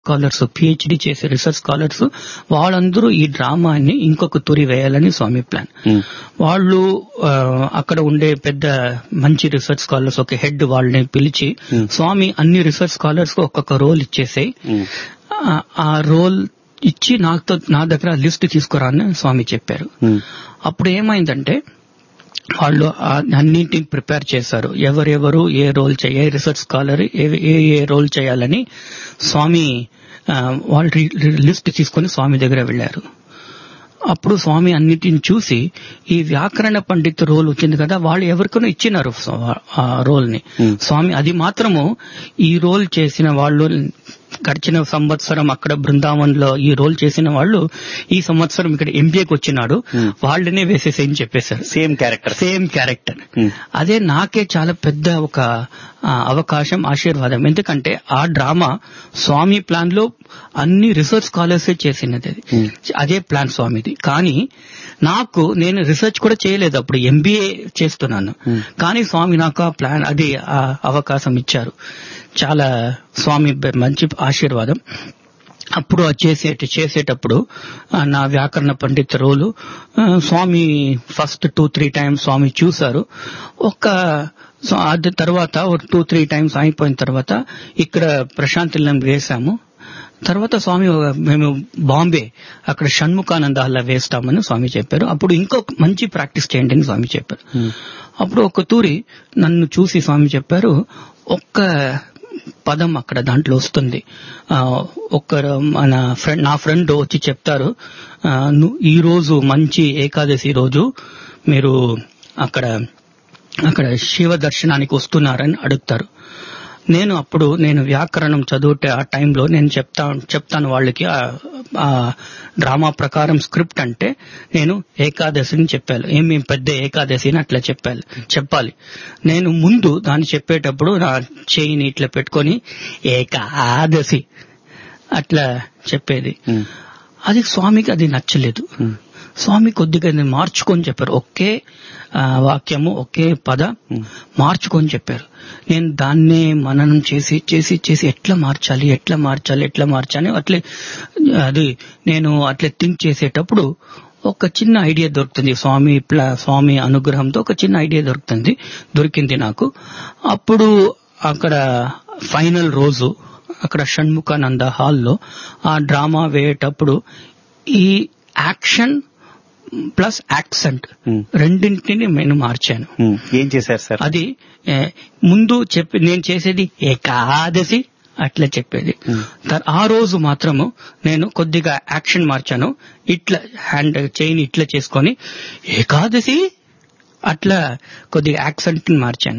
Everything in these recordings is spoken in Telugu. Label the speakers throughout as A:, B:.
A: స్కాలర్స్ పిహెచ్డి చేసే రీసెర్చ్ స్కాలర్స్ వాళ్ళందరూ ఈ డ్రామాని ఇంకొక తురి వేయాలని స్వామి ప్లాన్ వాళ్ళు ఆ, అక్కడ ఉండే పెద్ద మంచి రీసెర్చ్ స్కాలర్స్ ఒక హెడ్ వాళ్ళని పిలిచి స్వామి అన్ని రీసెర్చ్ స్కాలర్స్ కు ఒక్కొక్క రోల్ ఇచ్చేసాయి ఆ- ఆ రోల్ ఇచ్చి నాతో నా దగ్గర లిస్ట్ తీసుకురా అని స్వామి చెప్పారు అప్పుడు ఏమైందంటే వాళ్ళు ఆ- అన్నింటిని ప్రిపేర్ చేశారు ఎవరెవరు ఏ రోల్ చేయ ఏ రీసెర్చ్ స్కాలర్ ఏ ఏ ఏ రోల్ చేయాలని స్వామి ఆ, వాళ్ళు రి- రి- లిస్ట్ తీసుకొని స్వామి దగ్గర వెళ్లారు అప్పుడు స్వామి అన్నిటిని చూసి ఈ వ్యాకరణ పండిత్ రోల్ వచ్చింది కదా వాళ్ళు ఎవరికైనా ఇచ్చినారు స్వ- ఆ రోల్ ని స్వామి అది మాత్రము ఈ రోల్ చేసిన వాళ్ళు గడిచిన సంవత్సరం అక్కడ బృందావన్ లో ఈ రోల్ చేసిన వాళ్ళు ఈ సంవత్సరం ఇక్కడ ఎంబీఏకి వచ్చినాడు వాళ్ళనే వేసేసేయని చెప్పేశారు
B: సేమ్ క్యారెక్టర్
A: సేమ్ క్యారెక్టర్ అదే నాకే చాలా పెద్ద ఒక ఆ, అవకాశం ఆశీర్వాదం ఎందుకంటే ఆ డ్రామా స్వామి ప్లాన్ లో అన్ని రీసెర్చ్ స్కాలర్స్ చేసినది అది అదే ప్లాన్ స్వామిది కానీ నాకు నేను రీసెర్చ్ కూడా చేయలేదు అప్పుడు ఎంబీఏ చేస్తున్నాను కానీ స్వామి నాకు ఆ ప్లాన్ అది ఆ అవకాశం ఇచ్చారు చాలా స్వామి బె- మంచి ఆశీర్వాదం అప్పుడు అది చేసే చేసేటప్పుడు ఆ, నా వ్యాకరణ పండిత రోలు ఆ, స్వామి ఫస్ట్ టూ త్రీ టైమ్స్ స్వామి చూశారు ఒక సో అది తర్వాత ఒక టూ త్రీ టైమ్స్ అయిపోయిన తర్వాత ఇక్కడ ప్రశాంత్ నిలయం వేశాము తర్వాత స్వామి ఒక- మేము బాంబే అక్కడ షణ్ముఖానంద అలా వేస్తామని స్వామి చెప్పారు అప్పుడు ఇంకో మంచి ప్రాక్టీస్ చేయండి అని స్వామి చెప్పారు అప్పుడు ఒక తూరి నన్ను చూసి స్వామి చెప్పారు ఒక్క పదం అక్కడ దాంట్లో వస్తుంది ఆ, ఒక్కరు మన ఫ్రెండ్ నా ఫ్రెండ్ వచ్చి చెప్తారు ఆ, ను- ఈ రోజు మంచి ఏకాదశి రోజు మీరు అక్కడ అక్కడ శివ దర్శనానికి వస్తున్నారని అడుగుతారు నేను అప్పుడు నేను వ్యాకరణం చదువుతే ఆ టైంలో నేను చెప్తా చెప్తాను వాళ్ళకి ఆ- ఆ డ్రామా ప్రకారం స్క్రిప్ట్ అంటే నేను ఏకాదశిని చెప్పాను ఏమి పెద్ద ఏకాదశి అని అట్లా చెప్పాలి చెప్పాలి నేను ముందు దాన్ని చెప్పేటప్పుడు నా చేయిని ఇట్లా పెట్టుకొని ఏకాదశి అట్లా చెప్పేది అది స్వామికి అది నచ్చలేదు స్వామి కొద్దిగా ఇది మార్చుకొని చెప్పారు ఒకే ఆ, వాక్యము ఒకే పద మార్చుకొని చెప్పారు నేను దాన్నే మననం చేసి చేసి చేసి ఎట్లా మార్చాలి ఎట్లా మార్చాలి ఎట్లా మార్చాలి అట్లే అది నేను అట్లే థింక్ చేసేటప్పుడు ఒక చిన్న ఐడియా దొరుకుతుంది స్వామి ప్ల- స్వామి అనుగ్రహంతో ఒక చిన్న ఐడియా దొరుకుతుంది దొరికింది నాకు అప్పుడు అక్కడ ఫైనల్ రోజు అక్కడ షణ్ముఖానంద హాల్లో ఆ డ్రామా వేయేటప్పుడు ఈ యాక్షన్ ప్లస్ యాక్సెంట్ రెండింటిని నేను మార్చాను
B: ఏం చేశారు సార్
A: అది ఏ, ముందు చెప్పి నేను చేసేది ఏకాదశి అట్లా చెప్పేది తర్- ఆ రోజు మాత్రము నేను కొద్దిగా యాక్షన్ మార్చాను ఇట్లా హ్యాండ్ చైన్ ఇట్లా చేసుకొని ఏకాదశి అట్లా కొద్దిగా యాక్సెంట్ మార్చాను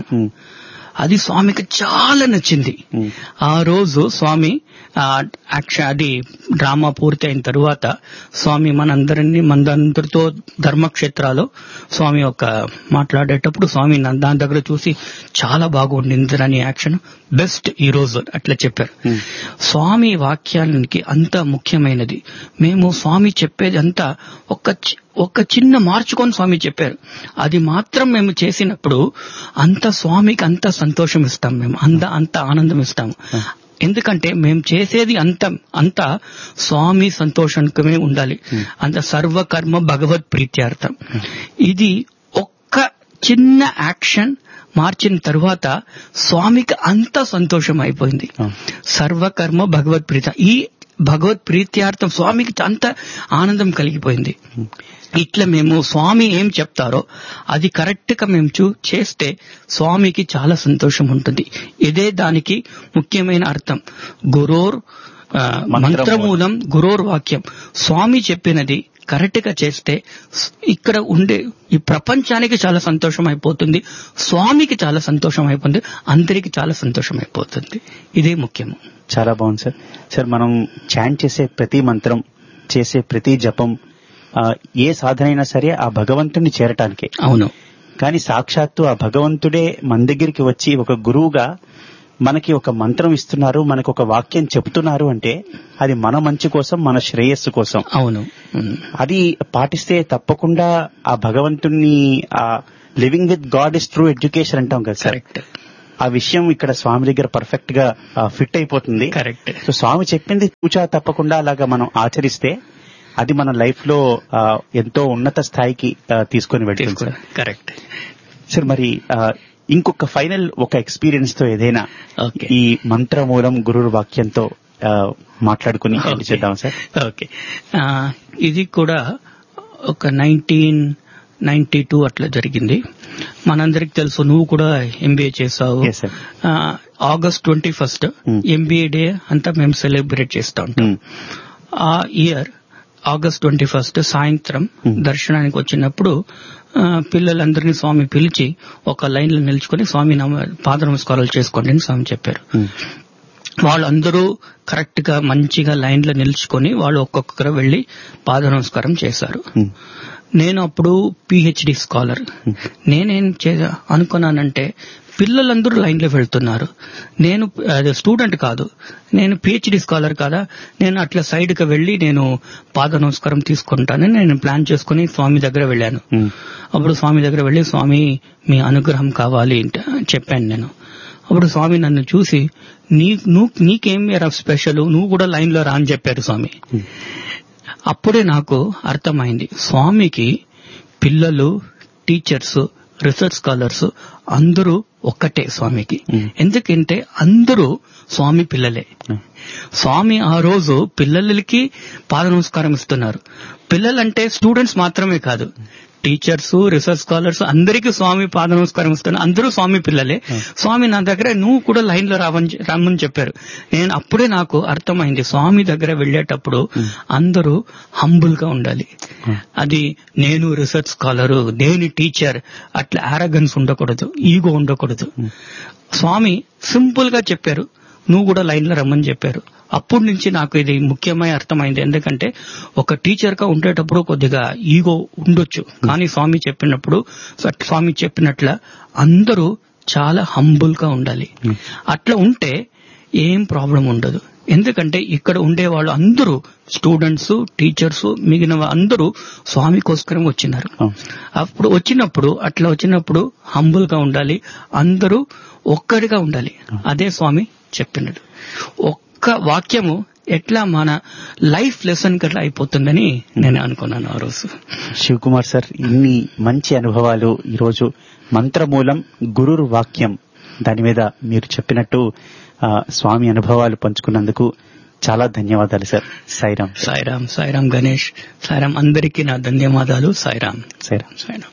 A: అది స్వామికి చాలా నచ్చింది ఆ రోజు స్వామి ఆ యాక్షన్ అది డ్రామా పూర్తి అయిన తరువాత స్వామి మనందరినీ మనందరితో ధర్మక్షేత్రాలు స్వామి ఒక మాట్లాడేటప్పుడు స్వామి నా- దాని దగ్గర చూసి చాలా బాగుండింది అని యాక్షన్ బెస్ట్ ఈ రోజు అట్లా చెప్పారు స్వామి వాక్యానికి అంత ముఖ్యమైనది మేము స్వామి చెప్పేది అంతా ఒక చి- ఒక చిన్న మార్చుకొని స్వామి చెప్పారు అది మాత్రం మేము చేసినప్పుడు అంత స్వామికి అంత సంతోషం ఇస్తాం మేము అంత అంత ఆనందం ఇస్తాము ఎందుకంటే మేము చేసేది అంత అంత స్వామి సంతోషానికమే ఉండాలి అంత సర్వకర్మ భగవత్ ప్రీత్యార్థం ఇది ఒక్క చిన్న యాక్షన్ మార్చిన తరువాత స్వామికి అంత సంతోషం అయిపోయింది సర్వకర్మ భగవత్ ప్రీత ఈ భగవత్ ప్రీత్యార్థం స్వామికి అంత ఆనందం కలిగిపోయింది ఇట్లా మేము స్వామి ఏం చెప్తారో అది కరెక్ట్ గా మేము చూ చేస్తే స్వామికి చాలా సంతోషం ఉంటుంది ఇదే దానికి ముఖ్యమైన అర్థం గురోర్ ఆ, మంత్రమూలం గురోర్ వాక్యం స్వామి చెప్పినది కరెక్ట్ గా చేస్తే స్- ఇక్కడ ఉండే ఈ ప్రపంచానికి చాలా సంతోషం అయిపోతుంది స్వామికి చాలా సంతోషం అయిపోతుంది అందరికి చాలా సంతోషం అయిపోతుంది ఇదే ముఖ్యము
B: చాలా బాగుంది సార్ సార్ మనం చాంట్ చేసే ప్రతి మంత్రం చేసే ప్రతి జపం ఆ, ఏ సాధన అయినా సరే ఆ భగవంతుని చేరటానికే
A: అవును
B: కానీ సాక్షాత్తు ఆ భగవంతుడే మన దగ్గరికి వచ్చి ఒక గురువుగా మనకి ఒక మంత్రం ఇస్తున్నారు మనకు ఒక వాక్యం చెప్తున్నారు అంటే అది మన మంచి కోసం మన శ్రేయస్సు కోసం
A: అవును ఉమ్.
B: అది పాటిస్తే తప్పకుండా ఆ భగవంతుణ్ణి ఆ living with God is true education అంటాం కదా సార్
A: కరెక్ట్
B: ఆ విషయం ఇక్కడ స్వామి దగ్గర పర్ఫెక్ట్ గా ఫిట్ అయిపోతుంది
A: కరెక్ట్
B: సో స్వామి చెప్పింది పూచా తప్పకుండా అలాగా మనం ఆచరిస్తే అది మన లైఫ్ లో ఆ, ఎంతో ఉన్నత స్థాయికి ఆ, తీసుకొని వెళ్తుంది సార్
A: కరెక్ట్
B: సార్ మరి ఆ, ఇంకొక ఫైనల్ ఒక ఎక్స్పీరియన్స్ తో ఏదైనా
A: ఓకే
B: ఈ మంత్రమూలం గురువు వాక్యంతో ఆ, మాట్లాడుకుని end
A: Okay.
B: చేద్దాం సార్
A: ఓకే ఆ, ఇది కూడా ఒక నైన్టీన్ నైన్టీ టూ అట్లా జరిగింది మనందరికి తెలుసు నువ్వు కూడా ఎంబీఏ చేసావు
B: Yes, sir.
A: ఆ, August twenty first
B: Hmm.
A: MBA day అంతా మేము సెలబ్రేట్ చేస్తా ఉంటాం
B: ఉమ్,
A: ఆ ఇయర్ ఆగస్ట్ ట్వంటీ ఫస్ట్ సాయంత్రం
B: Hmm.
A: దర్శనానికి వచ్చినప్పుడు ఆ, పిల్లలందరినీ స్వామి పిలిచి ఒక లైన్ లో నిల్చుకొని స్వామి నమ- పాద నమస్కారాలు చేసుకోండి అని స్వామి చెప్పారు
B: ఉమ్,
A: వాళ్ళందరూ కరెక్ట్ గా మంచిగా లైన్ లో నిల్చుకొని వాళ్ళు ఒక్కొక్కరు వెళ్లి పాద నమస్కారం చేశారు
B: ఉమ్,
A: నేను అప్పుడు పిహెచ్డి స్కాలర్ నేనేం చే అనుకున్నానంటే పిల్లలందరూ లైన్ లో వెళ్తున్నారు నేను అది స్టూడెంట్ కాదు నేను పిహెచ్డి స్కాలర్ కదా నేను అట్లా సైడ్ కి వెళ్లి నేను పాద నమస్కారం తీసుకుంటానని నేను ప్లాన్ చేసుకుని స్వామి దగ్గర వెళ్ళాను
B: ఉమ్,
A: అప్పుడు స్వామి దగ్గర వెళ్లి స్వామి మీ అనుగ్రహం కావాలి అంటే చెప్పాను నేను అప్పుడు స్వామి నన్ను చూసి నీ నువ్వు నీకేం మేరా స్పెషల్ నువ్వు కూడా లైన్ లో రా అని చెప్పారు స్వామి
B: Hmm.
A: అప్పుడే నాకు అర్థమైంది స్వామికి పిల్లలు టీచర్స్ రీసెర్చ్ స్కాలర్స్ అందరూ ఒక్కటే స్వామికి
B: Hmm.
A: ఎందుకంటే అందరూ స్వామి పిల్లలే
B: Hmm.
A: స్వామి ఆ రోజు పిల్లలకి పాద నమస్కారం ఇస్తున్నారు పిల్లలంటే స్టూడెంట్స్ మాత్రమే కాదు టీచర్స్ రీసెర్చ్ స్కాలర్స్ అందరికీ స్వామి పాద నమస్కారం ఇస్తున్నారు అందరూ స్వామి పిల్లలే స్వామి నా దగ్గర నువ్వు కూడా లైన్ లో రావని రమ్మని చెప్పారు నేను అప్పుడే నాకు అర్థమైంది స్వామి దగ్గర వెళ్ళేటప్పుడు అందరూ హంబుల్ గా ఉండాలి అది నేను రీసెర్చ్ స్కాలరు నేను టీచర్ అట్లా ఆరగన్స్ ఉండకూడదు ఈగో ఉండకూడదు స్వామి సింపుల్ గా చెప్పారు నువ్వు కూడా లైన్ లో రమ్మని చెప్పారు అప్పటి నుంచి నాకు ఇది ముఖ్యమైన అర్థమైంది ఎందుకంటే ఒక టీచర్ గా ఉండేటప్పుడు కొద్దిగా ఈగో ఉండొచ్చు కానీ స్వామి చెప్పినప్పుడు స్వామి చెప్పినట్ల అందరూ చాలా హంబుల్ గా ఉండాలి అట్లా ఉంటే ఏం ప్రాబ్లం ఉండదు ఎందుకంటే ఇక్కడ ఉండే వాళ్ళు అందరూ స్టూడెంట్స్ టీచర్స్ మిగిలిన వా- అందరూ స్వామి కోసరం వచ్చినారు
B: అవును.
A: అప్పుడు వచ్చినప్పుడు అట్లా వచ్చినప్పుడు హంబుల్ గా ఉండాలి అందరూ ఒక్కడిగా ఉండాలి అదే స్వామి చెప్పినాడు ఒక్క వాక్యము ఎట్లా మన లైఫ్ లెసన్ కట్లా అయిపోతుందని నేను అనుకున్నాను ఆ రోజు
B: శివ్ కుమార్ సార్ ఇన్ని మంచి అనుభవాలు ఈరోజు మంత్రమూలం గురుర్ వాక్యం దాని మీద మీరు చెప్పినట్టు ఆ, స్వామి అనుభవాలు పంచుకున్నందుకు చాలా ధన్యవాదాలు సార్ సాయిరామ్
A: సాయిరామ్ సాయిరామ్ గణేష్ సాయిరామ్ అందరికీ నా ధన్యవాదాలు సాయిరామ్
B: సాయిరామ్
A: సాయిరామ్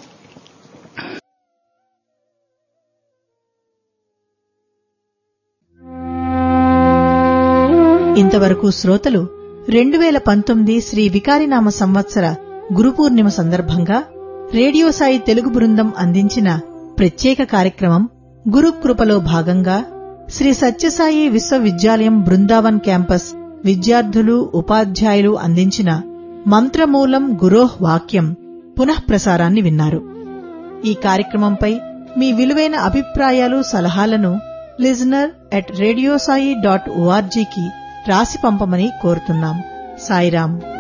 C: ఇంతవరకు శ్రోతలు రెండు వేల పంతొమ్మిది శ్రీ వికారినామ సంవత్సర గురు పూర్ణిమ సందర్భంగా రేడియో సాయి తెలుగు బృందం అందించిన ప్రత్యేక కార్యక్రమం గురుకృపలో భాగంగా శ్రీ సత్యసాయి విశ్వవిద్యాలయం బృందావన్ క్యాంపస్ విద్యార్థులు ఉపాధ్యాయులు అందించిన మంత్రమూలం గురోహ్ వాక్యం పునఃప్రసారాన్ని విన్నారు ఈ కార్యక్రమంపై మీ విలువైన అభిప్రాయాలు సలహాలను లిజనర్ అట్ రేడియోసాయి డాట్ ఓఆర్జీకి రాసి పంపమని కోరుతున్నాం సాయిరాం